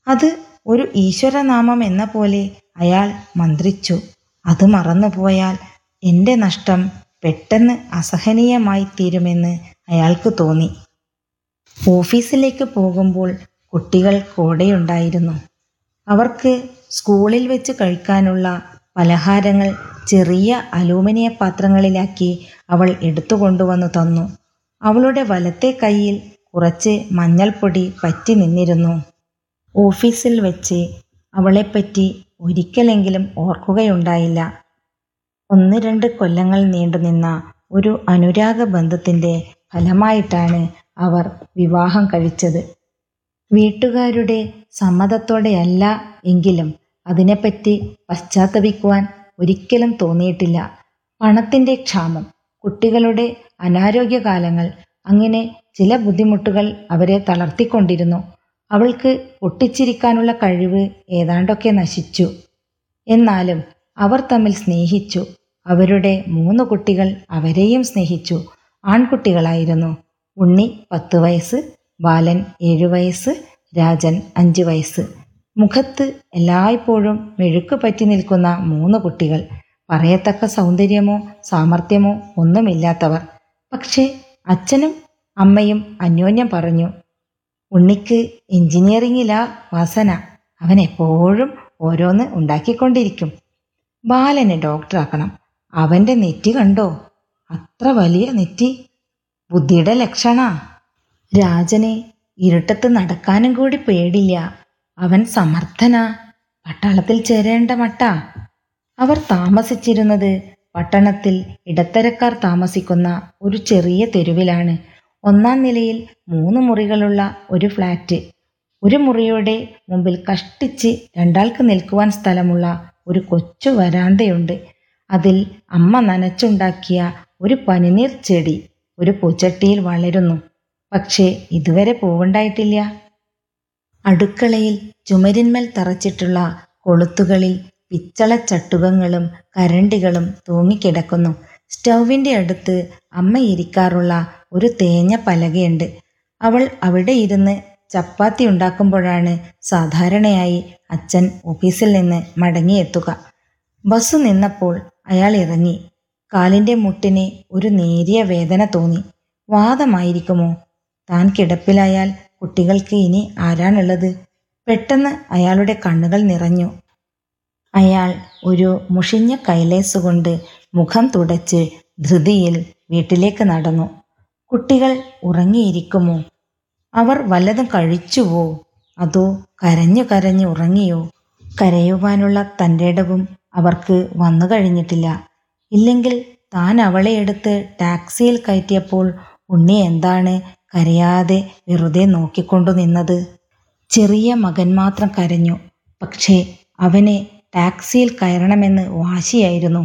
അത് ഒരു ഈശ്വരനാമം എന്ന പോലെ അയാൾ മന്ത്രിച്ചു അത് മറന്നുപോയാൽ എൻ്റെ നഷ്ടം പെട്ടെന്ന് അസഹനീയമായി തീരുമെന്ന് അയാൾക്ക് തോന്നി ഓഫീസിലേക്ക് പോകുമ്പോൾ കുട്ടികൾ കൂടെയുണ്ടായിരുന്നു അവർക്ക് സ്കൂളിൽ വെച്ച് കഴിക്കാനുള്ള പലഹാരങ്ങൾ ചെറിയ അലൂമിനിയ പാത്രങ്ങളിലാക്കി അവൾ എടുത്തു കൊണ്ടുവന്നു തന്നു അവളുടെ വലത്തെ കൈയിൽ കുറച്ച് മഞ്ഞൾപ്പൊടി പറ്റി നിന്നിരുന്നു ഓഫീസിൽ വെച്ച് അവളെപ്പറ്റി ഒരിക്കലെങ്കിലും ഓർക്കുകയുണ്ടായില്ല ഒന്ന് രണ്ട് കൊല്ലങ്ങൾ നീണ്ടുനിന്ന ഒരു അനുരാഗ ബന്ധത്തിൻ്റെ ഫലമായിട്ടാണ് അവർ വിവാഹം കഴിച്ചത് വീട്ടുകാരുടെ സമ്മതത്തോടെയല്ല എങ്കിലും അതിനെപ്പറ്റി പശ്ചാത്തപിക്കുവാൻ ഒരിക്കലും തോന്നിയിട്ടില്ല പണത്തിൻ്റെ ക്ഷാമം കുട്ടികളുടെ അനാരോഗ്യകാലങ്ങൾ അങ്ങനെ ചില ബുദ്ധിമുട്ടുകൾ അവരെ തളർത്തിക്കൊണ്ടിരുന്നു അവൾക്ക് പൊട്ടിച്ചിരിക്കാനുള്ള കഴിവ് ഏതാണ്ടൊക്കെ നശിച്ചു എന്നാലും അവർ തമ്മിൽ സ്നേഹിച്ചു അവരുടെ മൂന്ന് കുട്ടികൾ അവരെയും സ്നേഹിച്ചു ആൺകുട്ടികളായിരുന്നു ഉണ്ണി പത്ത് വയസ്സ് ബാലൻ ഏഴു വയസ്സ് രാജൻ അഞ്ച് വയസ്സ് മുഖത്ത് എല്ലായ്പ്പോഴും മെഴുക്ക് പറ്റി നിൽക്കുന്ന മൂന്ന് കുട്ടികൾ പറയത്തക്ക സൗന്ദര്യമോ സാമർഥ്യമോ ഒന്നുമില്ലാത്തവർ പക്ഷേ അച്ഛനും അമ്മയും അന്യോന്യം പറഞ്ഞു ഉണ്ണിക്ക് എഞ്ചിനീയറിംഗിലാ വാസന അവൻ എപ്പോഴും ഓരോന്ന് ഉണ്ടാക്കിക്കൊണ്ടിരിക്കും ബാലനെ ഡോക്ടറാക്കണം അവൻ്റെ നെറ്റി കണ്ടോ അത്ര വലിയ നെറ്റി ബുദ്ധിയുടെ ലക്ഷണാ രാജന് ഇരുട്ടത്ത് നടക്കാനും കൂടി പേടില്ല അവൻ സമർത്ഥനാ പട്ടാളത്തിൽ ചേരേണ്ട മട്ടാ അവർ താമസിച്ചിരുന്നത് പട്ടണത്തിൽ ഇടത്തരക്കാർ താമസിക്കുന്ന ഒരു ചെറിയ തെരുവിലാണ് ഒന്നാം നിലയിൽ മൂന്ന് മുറികളുള്ള ഒരു ഫ്ലാറ്റ് ഒരു മുറിയുടെ മുമ്പിൽ കഷ്ടിച്ച് രണ്ടാൾക്ക് നിൽക്കുവാൻ സ്ഥലമുള്ള ഒരു കൊച്ചു വരാന്തയുണ്ട് അതിൽ അമ്മ നനച്ചുണ്ടാക്കിയ ഒരു പനിനീർ ചെടി ഒരു പൂച്ചട്ടിയിൽ വളരുന്നു പക്ഷേ ഇതുവരെ പൂവുണ്ടായിട്ടില്ല അടുക്കളയിൽ ചുമരിന്മേൽ തറച്ചിട്ടുള്ള കൊളുത്തുകളിൽ പിച്ചളച്ചട്ടുകങ്ങളും കരണ്ടികളും തൂങ്ങിക്കിടക്കുന്നു സ്റ്റൗവിൻ്റെ അടുത്ത് അമ്മ ഇരിക്കാറുള്ള ഒരു തേഞ്ഞ പലകയുണ്ട് അവൾ അവിടെ ഇരുന്ന് ചപ്പാത്തി ഉണ്ടാക്കുമ്പോഴാണ് സാധാരണയായി അച്ഛൻ ഓഫീസിൽ നിന്ന് മടങ്ങിയെത്തുക ബസ് നിന്നപ്പോൾ അയാൾ ഇറങ്ങി കാലിൻ്റെ മുട്ടിന് ഒരു നേരിയ വേദന തോന്നി വാദമായിരിക്കുമോ താൻ കിടപ്പിലായാൽ കുട്ടികൾക്ക് ഇനി ആരാണുള്ളത് പെട്ടെന്ന് അയാളുടെ കണ്ണുകൾ നിറഞ്ഞു അയാൾ ഒരു മുഷിഞ്ഞ കൈലേസ് കൊണ്ട് മുഖം തുടച്ച് ധൃതിയിൽ വീട്ടിലേക്ക് നടന്നു കുട്ടികൾ ഉറങ്ങിയിരിക്കുമോ അവർ വല്ലതും കഴിച്ചുവോ അതോ കരഞ്ഞു കരഞ്ഞു ഉറങ്ങിയോ കരയുവാനുള്ള തൻ്റെ ഇടവും അവർക്ക് വന്നു കഴിഞ്ഞിട്ടില്ല ഇല്ലെങ്കിൽ താൻ അവളെ എടുത്ത് ടാക്സിയിൽ കയറ്റിയപ്പോൾ ഉണ്ണി എന്താണ് കരയാതെ വെറുതെ നോക്കിക്കൊണ്ടു നിന്നത് ചെറിയ മകൻ മാത്രം കരഞ്ഞു പക്ഷേ അവന് ടാക്സിയിൽ കയറണമെന്ന് വാശിയായിരുന്നു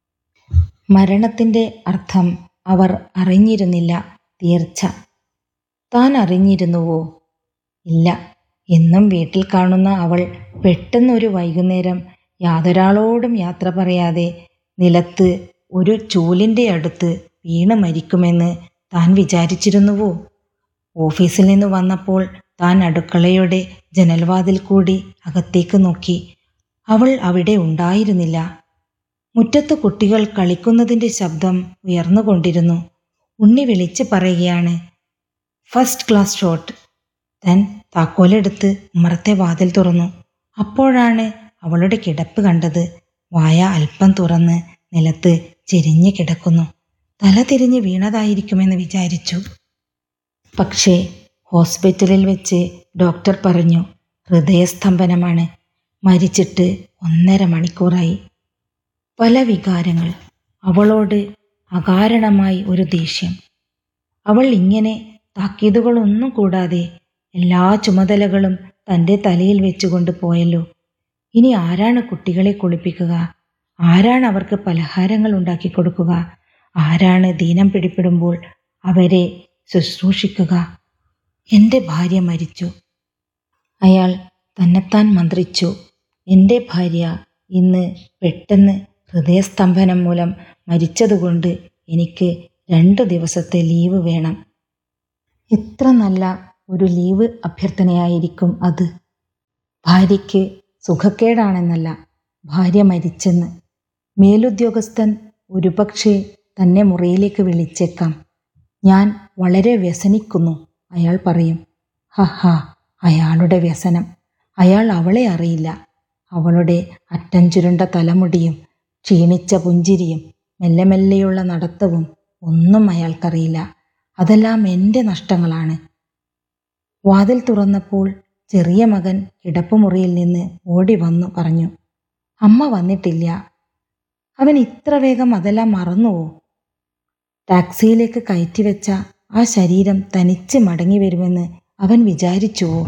മരണത്തിൻ്റെ അർത്ഥം അവർ അറിഞ്ഞിരുന്നില്ല തീർച്ച താൻ അറിഞ്ഞിരുന്നുവോ ഇല്ല എന്നും വീട്ടിൽ കാണുന്ന അവൾ പെട്ടെന്നൊരു വൈകുന്നേരം യാതൊരാളോടും യാത്ര പറയാതെ നിലത്ത് ഒരു ചൂലിൻ്റെ അടുത്ത് വീണ് മരിക്കുമെന്ന് താൻ വിചാരിച്ചിരുന്നുവോ ഓഫീസിൽ നിന്ന് വന്നപ്പോൾ താൻ അടുക്കളയുടെ ജനൽവാതിൽ കൂടി അകത്തേക്ക് നോക്കി അവൾ അവിടെ ഉണ്ടായിരുന്നില്ല മുറ്റത്ത് കുട്ടികൾ കളിക്കുന്നതിൻ്റെ ശബ്ദം ഉയർന്നുകൊണ്ടിരുന്നു ഉണ്ണി വിളിച്ച് പറയുകയാണ് ഫസ്റ്റ് ക്ലാസ് ഷോട്ട് താൻ താക്കോലെടുത്ത് ഉമ്മറത്തെ വാതിൽ തുറന്നു അപ്പോഴാണ് അവളുടെ കിടപ്പ് കണ്ടത് വായ അല്പം തുറന്ന് നിലത്ത് ചെരിഞ്ഞു കിടക്കുന്നു തല തിരിഞ്ഞ് വീണതായിരിക്കുമെന്ന് വിചാരിച്ചു പക്ഷേ ഹോസ്പിറ്റലിൽ വെച്ച് ഡോക്ടർ പറഞ്ഞു ഹൃദയസ്തംഭനമാണ് മരിച്ചിട്ട് ഒന്നര മണിക്കൂറായി പല വികാരങ്ങൾ അവളോട് അകാരണമായി ഒരു ദേഷ്യം അവൾ ഇങ്ങനെ താക്കീതുകളൊന്നും കൂടാതെ എല്ലാ ചുമതലകളും തൻ്റെ തലയിൽ വെച്ചുകൊണ്ട് പോയല്ലോ ഇനി ആരാണ് കുട്ടികളെ കുളിപ്പിക്കുക ആരാണ് അവർക്ക് പലഹാരങ്ങൾ ഉണ്ടാക്കി കൊടുക്കുക ആരാണ് ദീനം പിടിപ്പെടുമ്പോൾ അവരെ ശുശ്രൂഷിക്കുക എൻ്റെ ഭാര്യ മരിച്ചു അയാൾ തന്നെത്താൻ മന്ത്രിച്ചു എൻ്റെ ഭാര്യ ഇന്ന് പെട്ടെന്ന് ഹൃദയസ്തംഭനം മൂലം മരിച്ചതുകൊണ്ട് എനിക്ക് രണ്ട് ദിവസത്തെ ലീവ് വേണം എത്ര നല്ല ഒരു ലീവ് അഭ്യർത്ഥനയായിരിക്കും അത് ഭാര്യയ്ക്ക് സുഖക്കേടാണെന്നല്ല ഭാര്യ മരിച്ചെന്ന് മേലുദ്യോഗസ്ഥൻ ഒരുപക്ഷെ തന്നെ മുറിയിലേക്ക് വിളിച്ചേക്കാം ഞാൻ വളരെ വ്യസനിക്കുന്നു അയാൾ പറയും ഹഹ അയാളുടെ വ്യസനം അയാൾ അവളെ അറിയില്ല അവളുടെ അറ്റം ചുരുണ്ട തലമുടിയും ക്ഷീണിച്ച പുഞ്ചിരിയും മെല്ലെ മെല്ലെയുള്ള നടത്തവും ഒന്നും അയാൾക്കറിയില്ല അതെല്ലാം എൻ്റെ നഷ്ടങ്ങളാണ് വാതിൽ തുറന്നപ്പോൾ ചെറിയ മകൻ കിടപ്പുമുറിയിൽ നിന്ന് ഓടി വന്നു പറഞ്ഞു അമ്മ വന്നിട്ടില്ല അവൻ ഇത്ര വേഗം അതെല്ലാം മറന്നുവോ ടാക്സിയിലേക്ക് കയറ്റിവെച്ച ആ ശരീരം തനിച്ച് മടങ്ങി വരുമെന്ന് അവൻ വിചാരിച്ചുവോ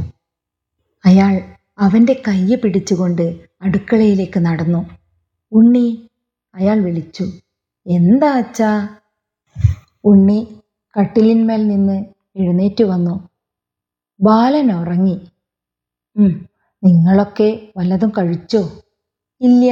അയാൾ അവൻ്റെ കയ്യെ പിടിച്ചുകൊണ്ട് അടുക്കളയിലേക്ക് നടന്നു ഉണ്ണി അയാൾ വിളിച്ചു എന്താ അച്ഛാ ഉണ്ണി കട്ടിലിന്മേൽ നിന്ന് എഴുന്നേറ്റ് വന്നു ബാലൻ ഉറങ്ങി ഉം, നിങ്ങളൊക്കെ വല്ലതും കഴിച്ചോ ഇല്ല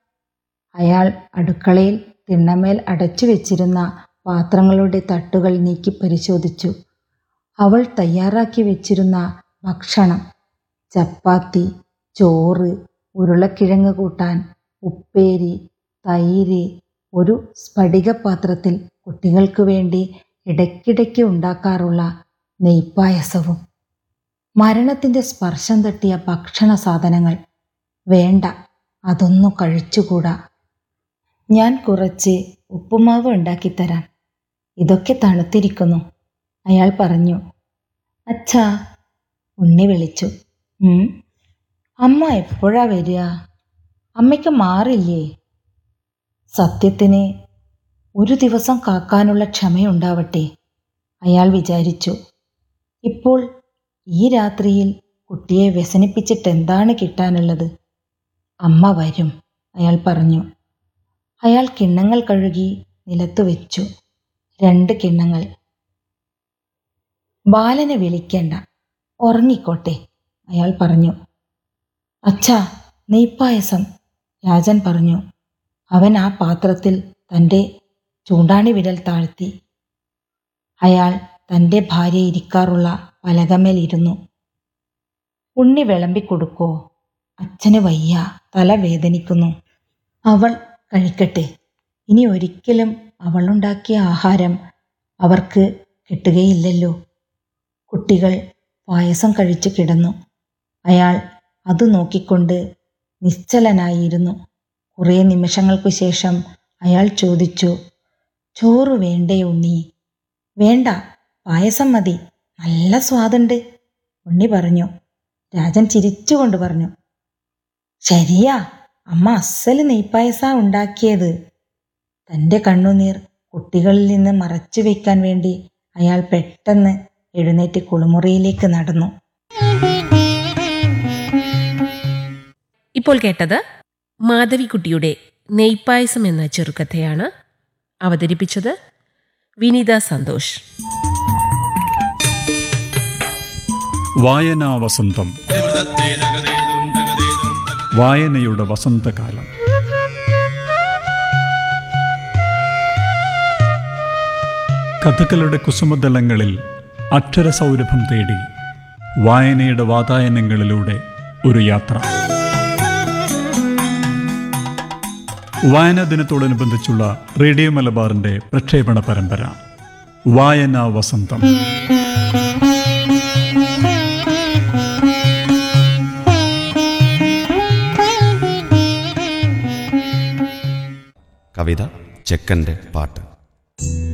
അയാൾ അടുക്കളയിൽ തിണ്ണമേൽ അടച്ചു വെച്ചിരുന്ന പാത്രങ്ങളുടെ തട്ടുകൾ നീക്കി പരിശോധിച്ചു അവൾ തയ്യാറാക്കി വെച്ചിരുന്ന ഭക്ഷണം ചപ്പാത്തി ചോറ് ഉരുളക്കിഴങ്ങ് കൂട്ടാൻ ഉപ്പേരി തൈര് ഒരു സ്ഫടികപാത്രത്തിൽ കുട്ടികൾക്ക് വേണ്ടി ഇടയ്ക്കിടയ്ക്ക് ഉണ്ടാക്കാറുള്ള നെയ്പ്പായസവും മരണത്തിൻ്റെ സ്പർശം തട്ടിയ ഭക്ഷണ സാധനങ്ങൾ വേണ്ട അതൊന്നും കഴിച്ചുകൂടാ ഞാൻ കുറച്ച് ഉപ്പുമാവ് ഉണ്ടാക്കിത്തരാം ഇതൊക്കെ തണുത്തിരിക്കുന്നു അയാൾ പറഞ്ഞു അച്ഛാ ഉണ്ണി വിളിച്ചു "ഉം, അമ്മ എപ്പോഴാ വരിക അമ്മയ്ക്ക് മാറില്ലേ സത്യത്തിന് ഒരു ദിവസം കാക്കാനുള്ള ക്ഷമയുണ്ടാവട്ടെ അയാൾ വിചാരിച്ചു ഇപ്പോൾ ഈ രാത്രിയിൽ കുട്ടിയെ വ്യസനിപ്പിച്ചിട്ട് എന്താണ് കിട്ടാനുള്ളത് അമ്മ വരും അയാൾ പറഞ്ഞു അയാൾ കിണ്ണങ്ങൾ കഴുകി നിലത്തു വെച്ചു രണ്ട് കിണ്ണങ്ങൾ ബാലനെ വിളിക്കേണ്ട ഉറങ്ങിക്കോട്ടെ അയാൾ പറഞ്ഞു അച്ഛാ നെയ്പ്പായസം രാജൻ പറഞ്ഞു അവൻ ആ പാത്രത്തിൽ തൻ്റെ ചൂണ്ടാണി വിരൽ താഴ്ത്തി അയാൾ തൻ്റെ ഭാര്യ ഇരിക്കാറുള്ള പലകമേൽ ഇരുന്നു ഉണ്ണി വിളമ്പിക്കൊടുക്കോ അച്ഛന് വയ്യ തല വേദനിക്കുന്നു അവൾ കഴിക്കട്ടെ ഇനി ഒരിക്കലും അവളുണ്ടാക്കിയ ആഹാരം അവർക്ക് കിട്ടുകയില്ലല്ലോ കുട്ടികൾ പായസം കഴിച്ചു കിടന്നു അയാൾ അത് നോക്കിക്കൊണ്ട് നിശ്ചലനായിരുന്നു കുറേ നിമിഷങ്ങൾക്കു ശേഷം അയാൾ ചോദിച്ചു ചോറ് വേണ്ടേ ഉണ്ണി വേണ്ട പായസം മതി നല്ല സ്വാദുണ്ട് ഉണ്ണി പറഞ്ഞു രാജൻ ചിരിച്ചുകൊണ്ട് പറഞ്ഞു ശരിയാ അമ്മ അസ്സല് നെയ്പ്പായസ ഉണ്ടാക്കിയത് തൻ്റെ കണ്ണുനീർ കുട്ടികളിൽ നിന്ന് മറച്ചു വയ്ക്കാൻ വേണ്ടി അയാൾ പെട്ടെന്ന് എഴുന്നേറ്റ് കുളിമുറിയിലേക്ക് നടന്നു ഇപ്പോൾ കേട്ടത് മാധവിക്കുട്ടിയുടെ നെയ്പ്പായസം എന്ന ചെറുകഥയാണ് അവതരിപ്പിച്ചത് വിനീത സന്തോഷ് വായനാ വസന്തം വായനയുടെ വസന്തകാലം കഥകളുടെ കുസുമതലങ്ങളിൽ അക്ഷരസൗരഭം തേടി വായനയുടെ വാതായനങ്ങളിലൂടെ ഒരു യാത്ര വായനാ ദിനത്തോടനുബന്ധിച്ചുള്ള റേഡിയോ മലബാറിന്റെ പ്രക്ഷേപണ പരമ്പര വായനാ വസന്തം കവിത ചെക്കൻ്റെ പാട്ട്